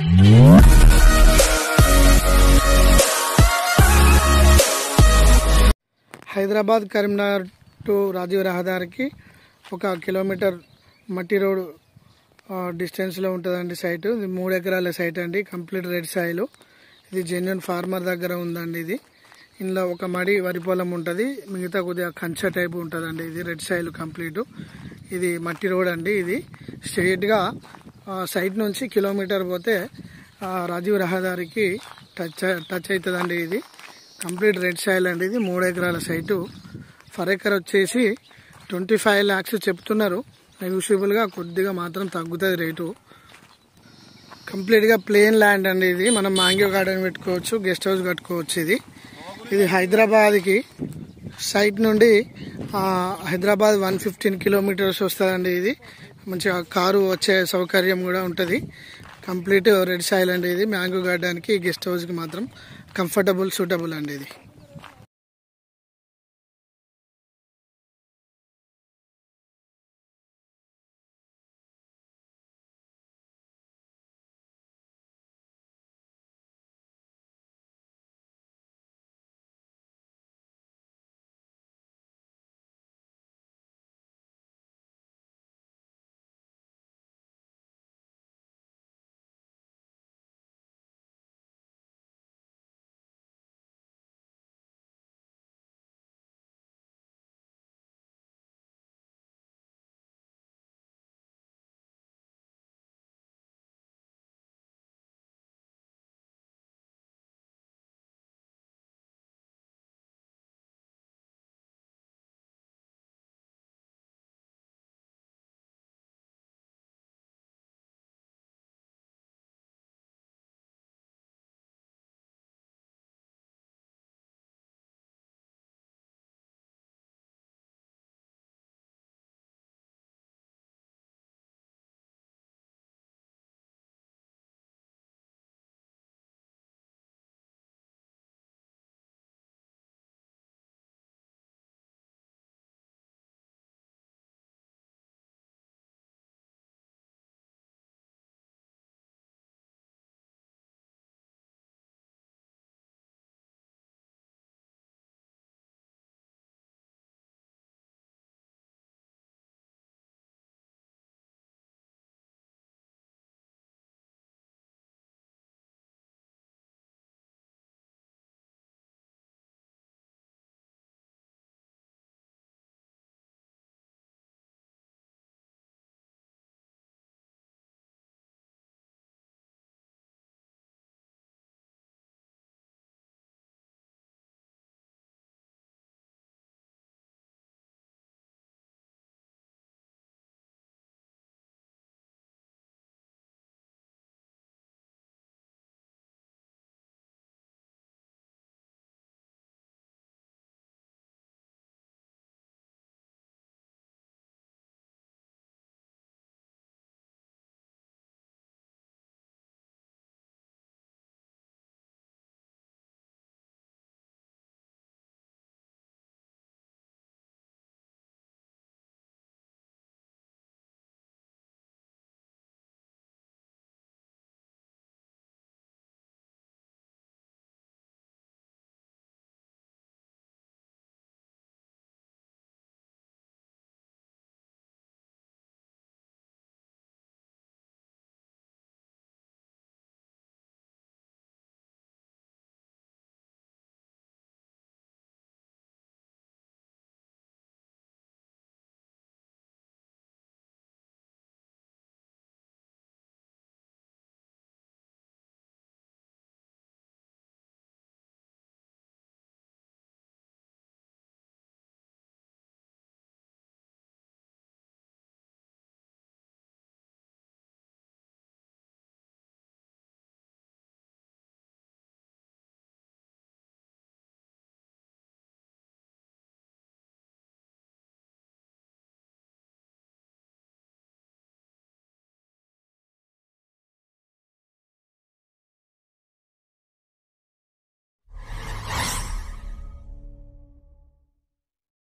Hyderabad Karimnagar to Rajiv రహదారికి ఒక kilometre మట్టి రోడ్ డిస్టెన్స్లో ఉంటుందండి సైట్ ఇది మూడు ఎకరాల సైట్ అండి కంప్లీట్ రెడ్ సాయిల్ ఇది జెన్యున్ ఫార్మర్ దగ్గర ఉందండి ఇది ఇందులో ఒక మడి వరి పొలం ఉంటుంది మిగతా కొద్దిగా కంచ టైప్ ఉంటుందండి ఇది రెడ్ సాయిల్ కంప్లీట్ ఇది మట్టి రోడ్ అండి ఇది స్ట్రైట్గా సైట్ నుంచి కిలోమీటర్ పోతే ఆ, రాజీవ్ రహదారికి టచ్ టచ్ అవుతుందండి ఇది కంప్లీట్ రెడ్ సాయిల్ అండి ఇది మూడు ఎకరాల సైటు ఫర్ ఎకర్ వచ్చేసి ట్వంటీ ఫైవ్ ల్యాక్స్ చెప్తున్నారు నెగోషియబుల్గా కొద్దిగా మాత్రం తగ్గుతుంది రేటు కంప్లీట్గా ప్లేన్ ల్యాండ్ అండి ఇది మనం మ్యాంగో గార్డెన్ పెట్టుకోవచ్చు గెస్ట్ హౌస్ కట్టుకోవచ్చు ఇది ఇది హైదరాబాద్కి సైట్ నుండి ఆ, హైదరాబాద్ వన్ ఫిఫ్టీన్ కిలోమీటర్స్ వస్తుందండి ఇది మంచిగా కారు వచ్చే సౌకర్యం కూడా ఉంటుంది కంప్లీట్ రెడ్ సాయిల్ అండి ఇది మ్యాంగో గార్డెన్కి గెస్ట్ హౌస్కి మాత్రం కంఫర్టబుల్ సూటబుల్ అండి ఇది